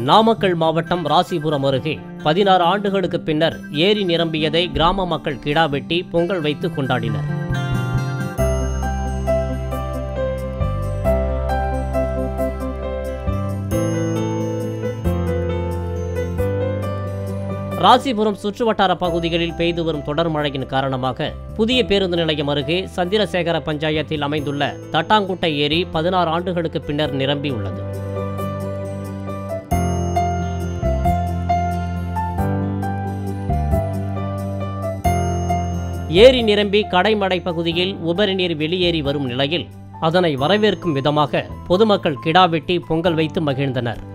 நாமக்கல் மாவட்டம் ராசிபுரம் அருகே பதினாறு ஆண்டுகளுக்கு பின்னர் ஏரி நிரம்பியதை கிராம மக்கள் கிடா வெட்டி பொங்கல் வைத்து கொண்டாடினர் ராசிபுரம் சுற்றுவட்டார பகுதிகளில் பெய்து வரும் தொடர் மழையின் காரணமாக புதிய பேருந்து நிலையம் அருகே சந்திரசேகர பஞ்சாயத்தில் அமைந்துள்ள தட்டாங்குட்டை ஏரி பதினாறு ஆண்டுகளுக்கு பின்னர் நிரம்பியுள்ளது ஏரி நிரம்பி கடைமடை பகுதியில் உபரி நீர் வெளியேறி வரும் நிலையில் அதனை வரவேற்கும் விதமாக பொதுமக்கள் கிடா வெட்டி பொங்கல் வைத்து மகிழ்ந்தனர்